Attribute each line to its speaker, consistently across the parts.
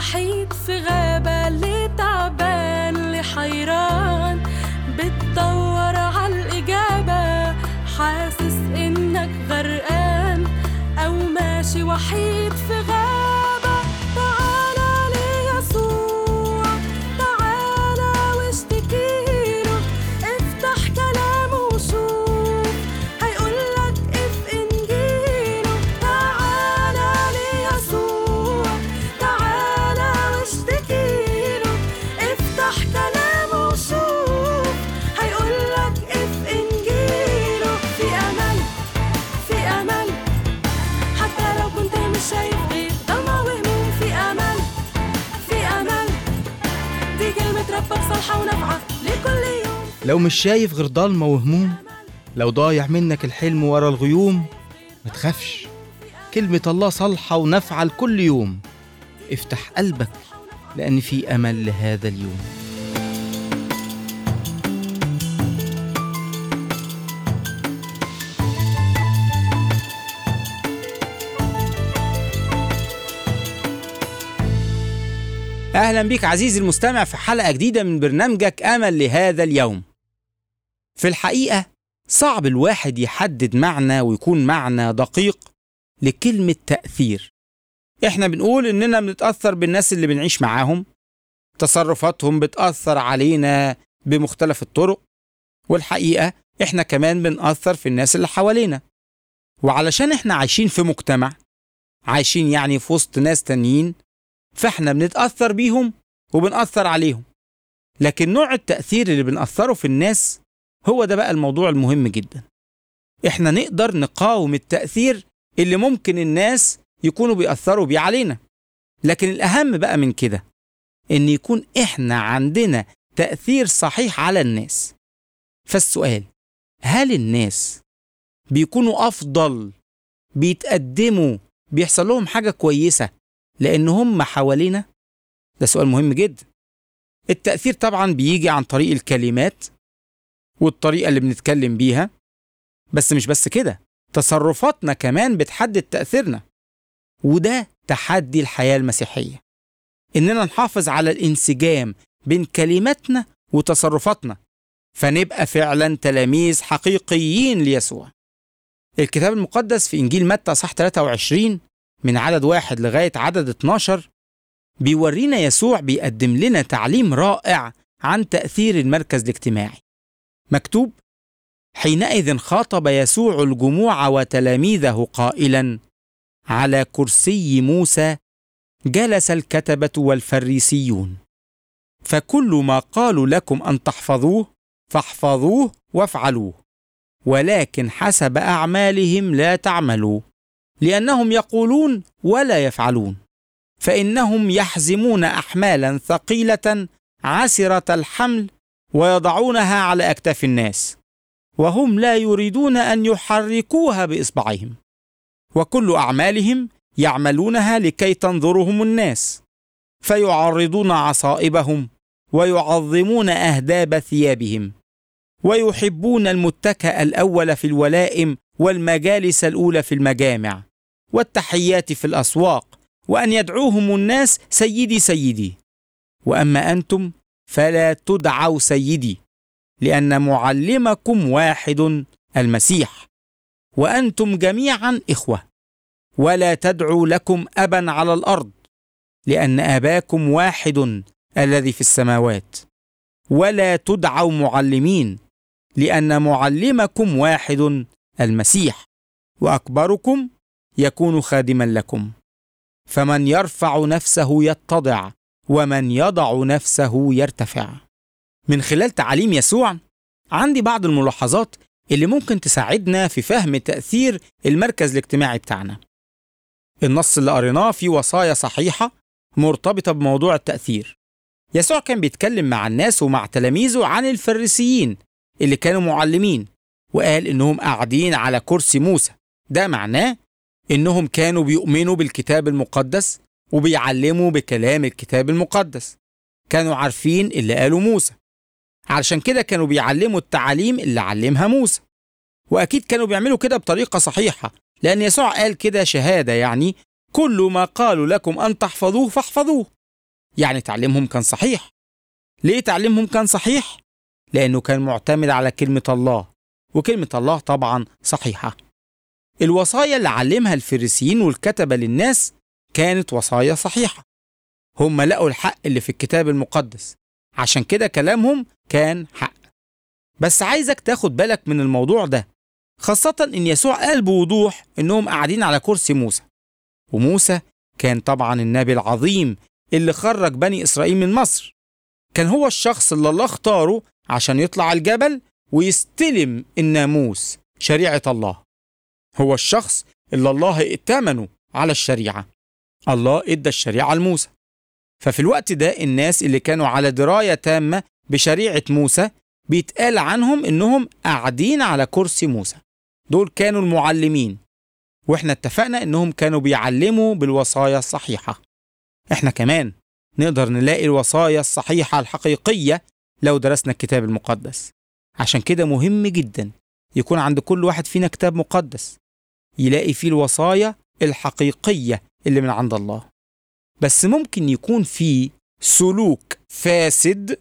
Speaker 1: وحيد في غابة اللي تعبان اللي حيران بتدور عالإجابة حاسس إنك غرقان أو ماشي وحيد في غابة تعالى ليسوع تعالى واشتكيله افتح كلامه وشوف هيقولك اف انجيله تعالى ليسوع تعالى واشتكيله افتح كلامه وشوف هيقولك اف انجيله في امل في امل حتى لو كنت مش شايف غير ضلمة وهموم في امل في امل دي كلمة ربك صالحة ونافعة لكل يوم
Speaker 2: لو مش شايف غير ضلمة وهموم لو ضايع منك الحلم ورا الغيوم ما تخافش كلمة الله صالحة ونافعة لكل يوم افتح قلبك لأن في أمل لهذا اليوم
Speaker 3: أهلا بك عزيزي المستمع في حلقة جديدة من برنامجك أمل لهذا اليوم. في الحقيقة صعب الواحد يحدد معنى ويكون معنى دقيق لكلمة تأثير. إحنا بنقول إننا بنتأثر بالناس اللي بنعيش معاهم، تصرفاتهم بتأثر علينا بمختلف الطرق، والحقيقة إحنا كمان بنأثر في الناس اللي حوالينا. وعلشان إحنا عايشين في مجتمع، عايشين يعني في وسط ناس تانيين، فاحنا بنتأثر بيهم وبنأثر عليهم لكن نوع التأثير اللي بنأثره في الناس هو ده بقى الموضوع المهم جدا احنا نقدر نقاوم التأثير اللي ممكن الناس يكونوا بيأثروا بيه علينا لكن الأهم بقى من كده إن يكون إحنا عندنا تأثير صحيح على الناس فالسؤال هل الناس بيكونوا أفضل بيتقدموا بيحصل لهم حاجة كويسة لأن هم حوالينا؟ ده سؤال مهم جدا. التأثير طبعا بيجي عن طريق الكلمات والطريقة اللي بنتكلم بيها بس مش بس كده تصرفاتنا كمان بتحدد تأثيرنا وده تحدي الحياة المسيحية إننا نحافظ على الانسجام بين كلماتنا وتصرفاتنا فنبقى فعلا تلاميذ حقيقيين ليسوع الكتاب المقدس في إنجيل متى صح 23 من عدد واحد لغاية عدد 12 بيورينا يسوع بيقدم لنا تعليم رائع عن تأثير المركز الاجتماعي مكتوب حينئذ خاطب يسوع الجموع وتلاميذه قائلا على كرسي موسى جلس الكتبة والفريسيون فكل ما قالوا لكم أن تحفظوه فاحفظوه وافعلوه ولكن حسب أعمالهم لا تعملوا لأنهم يقولون ولا يفعلون فإنهم يحزمون أحمالا ثقيلة عسرة الحمل ويضعونها على أكتاف الناس وهم لا يريدون أن يحركوها بإصبعهم وكل أعمالهم يعملونها لكي تنظرهم الناس فيعرضون عصائبهم ويعظمون أهداب ثيابهم ويحبون المتكأ الأول في الولائم والمجالس الأولى في المجامع والتحيات في الأسواق وأن يدعوهم الناس سيدي سيدي وأما أنتم فلا تدعوا سيدي لأن معلمكم واحد المسيح وأنتم جميعا إخوة ولا تدعوا لكم أبا على الأرض لأن أباكم واحد الذي في السماوات ولا تدعوا معلمين لأن معلمكم واحد المسيح وأكبركم يكون خادما لكم فمن يرفع نفسه يتضع ومن يضع نفسه يرتفع من خلال تعاليم يسوع عندي بعض الملاحظات اللي ممكن تساعدنا في فهم تأثير المركز الاجتماعي بتاعنا النص اللي قريناه فيه وصايا صحيحة مرتبطة بموضوع التأثير يسوع كان بيتكلم مع الناس ومع تلاميذه عن الفريسيين اللي كانوا معلمين وقال إنهم قاعدين على كرسي موسى ده معناه إنهم كانوا بيؤمنوا بالكتاب المقدس وبيعلموا بكلام الكتاب المقدس كانوا عارفين اللي قاله موسى علشان كده كانوا بيعلموا التعاليم اللي علمها موسى وأكيد كانوا بيعملوا كده بطريقة صحيحة لأن يسوع قال كده شهادة يعني كل ما قالوا لكم أن تحفظوه فاحفظوه يعني تعليمهم كان صحيح ليه تعليمهم كان صحيح؟ لأنه كان معتمد على كلمة الله وكلمة الله طبعا صحيحة الوصايا اللي علمها الفريسيين والكتبة للناس كانت وصايا صحيحة هم لقوا الحق اللي في الكتاب المقدس عشان كده كلامهم كان حق بس عايزك تاخد بالك من الموضوع ده خاصة إن يسوع قال بوضوح إنهم قاعدين على كرسي موسى وموسى كان طبعا النبي العظيم اللي خرج بني إسرائيل من مصر كان هو الشخص اللي الله اختاره عشان يطلع الجبل ويستلم الناموس شريعة الله هو الشخص اللي الله ائتمنه على الشريعة الله ادى الشريعة لموسى ففي الوقت ده الناس اللي كانوا على دراية تامة بشريعة موسى بيتقال عنهم انهم قاعدين على كرسي موسى دول كانوا المعلمين واحنا اتفقنا انهم كانوا بيعلموا بالوصايا الصحيحة احنا كمان نقدر نلاقي الوصايا الصحيحة الحقيقية لو درسنا الكتاب المقدس عشان كده مهم جدا يكون عند كل واحد فينا كتاب مقدس يلاقي فيه الوصايا الحقيقية اللي من عند الله بس ممكن يكون فيه سلوك فاسد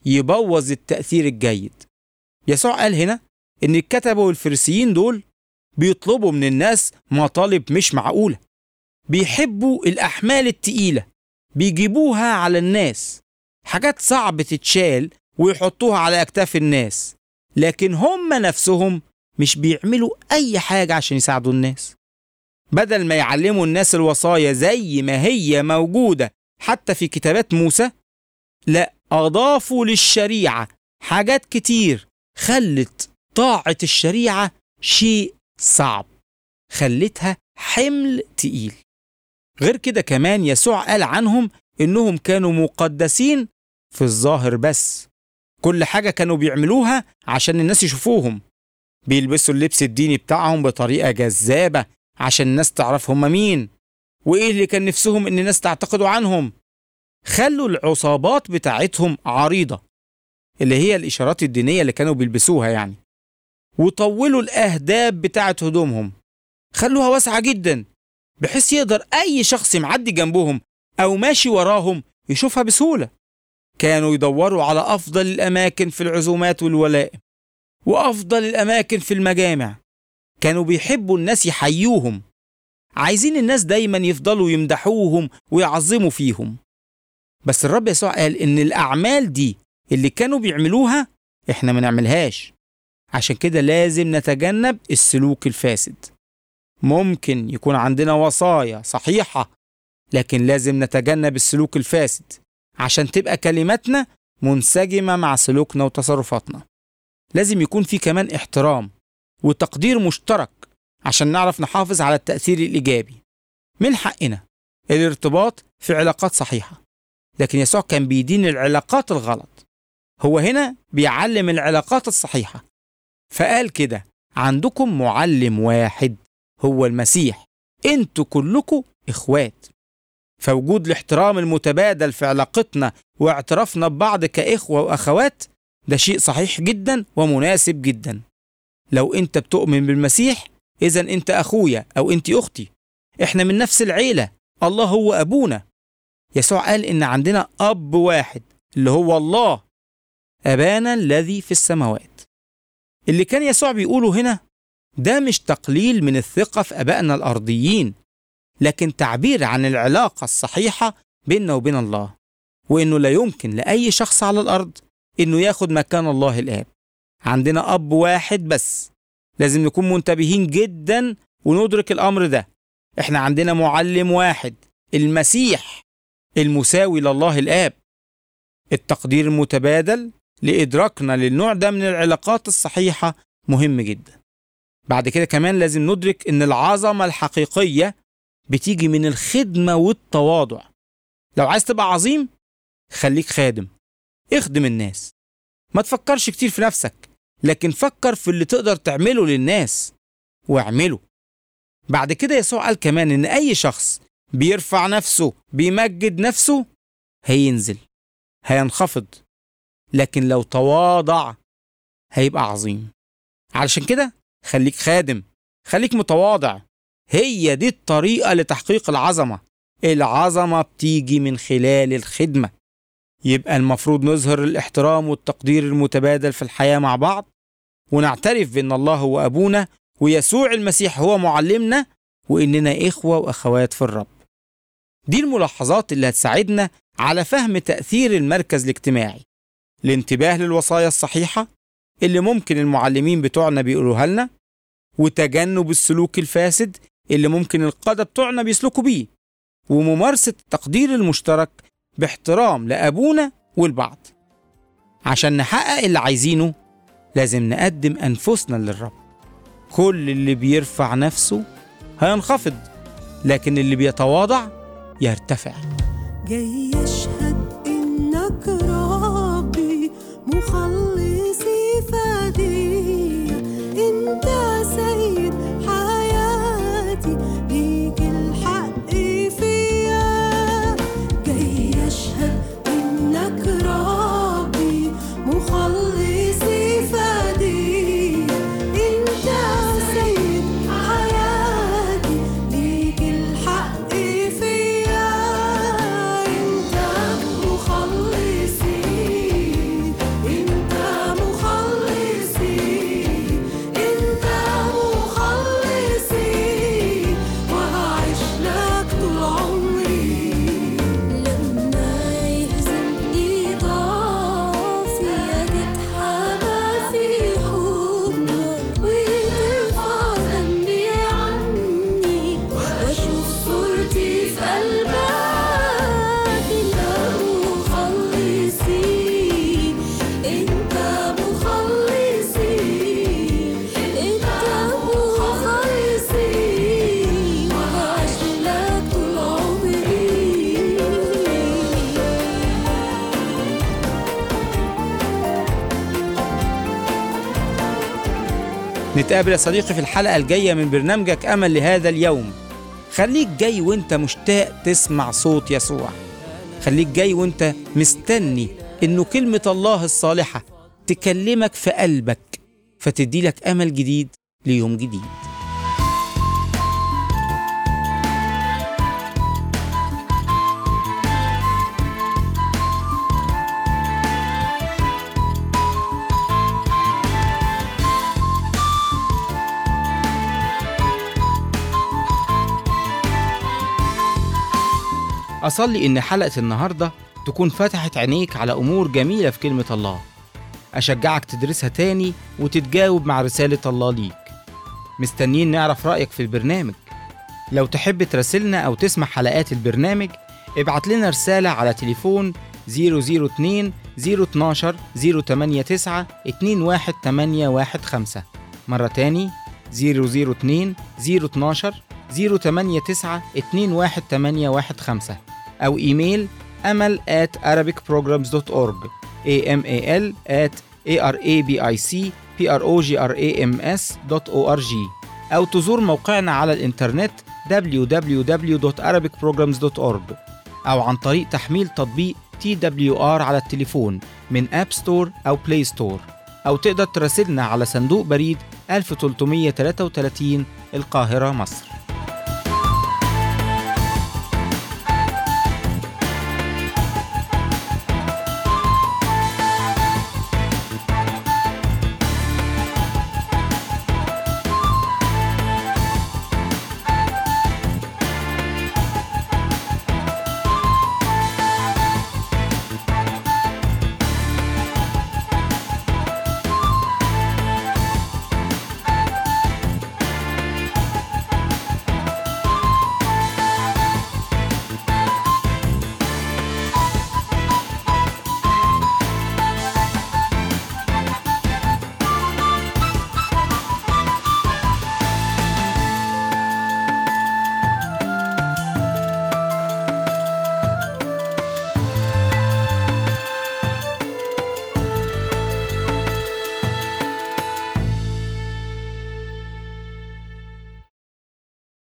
Speaker 3: يبوظ التأثير الجيد يسوع قال هنا إن الكتبة والفريسيين دول بيطلبوا من الناس مطالب مش معقولة بيحبوا الأحمال التقيلة بيجيبوها على الناس حاجات صعب تتشال ويحطوها على أكتاف الناس لكن هم نفسهم مش بيعملوا أي حاجة عشان يساعدوا الناس بدل ما يعلموا الناس الوصايا زي ما هي موجودة حتى في كتابات موسى لا أضافوا للشريعة حاجات كتير خلت طاعة الشريعة شيء صعب خلتها حمل تقيل غير كده كمان يسوع قال عنهم إنهم كانوا مقدسين في الظاهر بس كل حاجة كانوا بيعملوها عشان الناس يشوفوهم بيلبسوا اللبس الديني بتاعهم بطريقة جذابة عشان الناس تعرف هم مين وإيه اللي كان نفسهم إن الناس تعتقدوا عنهم خلوا العصابات بتاعتهم عريضة اللي هي الإشارات الدينية اللي كانوا بيلبسوها يعني وطولوا الأهداب بتاعت هدومهم خلوها واسعة جدا بحيث يقدر أي شخص معدي جنبهم أو ماشي وراهم يشوفها بسهولة كانوا يدوروا على أفضل الأماكن في العزومات والولائم وأفضل الأماكن في المجامع كانوا بيحبوا الناس يحيوهم عايزين الناس دايما يفضلوا يمدحوهم ويعظموا فيهم بس الرب يسوع قال إن الأعمال دي اللي كانوا بيعملوها إحنا ما نعملهاش عشان كده لازم نتجنب السلوك الفاسد ممكن يكون عندنا وصايا صحيحة لكن لازم نتجنب السلوك الفاسد عشان تبقى كلماتنا منسجمة مع سلوكنا وتصرفاتنا لازم يكون في كمان احترام وتقدير مشترك عشان نعرف نحافظ على التأثير الإيجابي من حقنا الارتباط في علاقات صحيحة لكن يسوع كان بيدين العلاقات الغلط هو هنا بيعلم العلاقات الصحيحة فقال كده عندكم معلم واحد هو المسيح انتوا كلكم اخوات فوجود الاحترام المتبادل في علاقتنا واعترافنا ببعض كإخوة وأخوات ده شيء صحيح جدا ومناسب جدا لو انت بتؤمن بالمسيح اذا انت اخويا او انت اختي احنا من نفس العيلة الله هو ابونا يسوع قال ان عندنا اب واحد اللي هو الله ابانا الذي في السماوات اللي كان يسوع بيقوله هنا ده مش تقليل من الثقة في ابائنا الارضيين لكن تعبير عن العلاقة الصحيحة بيننا وبين الله وانه لا يمكن لاي شخص على الارض انه ياخد مكان الله الاب عندنا اب واحد بس لازم نكون منتبهين جدا وندرك الامر ده احنا عندنا معلم واحد المسيح المساوي لله الاب التقدير المتبادل لادراكنا للنوع ده من العلاقات الصحيحه مهم جدا بعد كده كمان لازم ندرك ان العظمه الحقيقيه بتيجي من الخدمه والتواضع لو عايز تبقى عظيم خليك خادم اخدم الناس ما تفكرش كتير في نفسك لكن فكر في اللي تقدر تعمله للناس واعمله بعد كده يسوع قال كمان ان اي شخص بيرفع نفسه بيمجد نفسه هينزل هينخفض لكن لو تواضع هيبقى عظيم علشان كده خليك خادم خليك متواضع هي دي الطريقة لتحقيق العظمة العظمة بتيجي من خلال الخدمة يبقى المفروض نظهر الاحترام والتقدير المتبادل في الحياة مع بعض ونعترف بأن الله هو أبونا ويسوع المسيح هو معلمنا وإننا إخوة وأخوات في الرب دي الملاحظات اللي هتساعدنا على فهم تأثير المركز الاجتماعي الانتباه للوصايا الصحيحة اللي ممكن المعلمين بتوعنا بيقولوها لنا وتجنب السلوك الفاسد اللي ممكن القادة بتوعنا بيسلكوا بيه وممارسة التقدير المشترك باحترام لأبونا والبعض عشان نحقق اللي عايزينه لازم نقدم أنفسنا للرب كل اللي بيرفع نفسه هينخفض لكن اللي بيتواضع يرتفع
Speaker 1: جاي يشهد إنك ربي مخلصي فدية أنت سيد حياتي ليك الحق فيا جاي يشهد إنك ربي مخلصي فدية أنت سيد حياتي ليك الحق فيا أنت مخلصي أنت مخلصي أنت مخلصي وهعيش لك طول عمري لما يهزمني ضعفي أتحمى في حضنك وترفع ذنبي عني وأشوف صورتي في قلبك أنت مخلصي أنت مخلصي أنت مخلصي وهعيش لك طول عمري
Speaker 3: نتقابل يا صديقي في الحلقة الجاية من برنامجك أمل لهذا اليوم خليك جاي وانت مشتاق تسمع صوت يسوع خليك جاي وانت مستني انه كلمة الله الصالحة تكلمك في قلبك فتدي لك أمل جديد ليوم جديد
Speaker 2: أصلي إن حلقة النهاردة تكون فتحت عينيك على أمور جميلة في كلمة الله أشجعك تدرسها تاني وتتجاوب مع رسالة الله ليك مستنيين نعرف رأيك في البرنامج لو تحب تراسلنا أو تسمع حلقات البرنامج ابعت لنا رسالة على تليفون 002 012 089 21815 مرة تاني 002 012 089 21815 أو إيميل أمل at arabicprograms.org amal at arabicprograms.org أو تزور موقعنا على الإنترنت www.arabicprograms.org أو عن طريق تحميل تطبيق TWR على التليفون من أب ستور أو بلاي ستور أو تقدر تراسلنا على صندوق بريد 1333 القاهرة مصر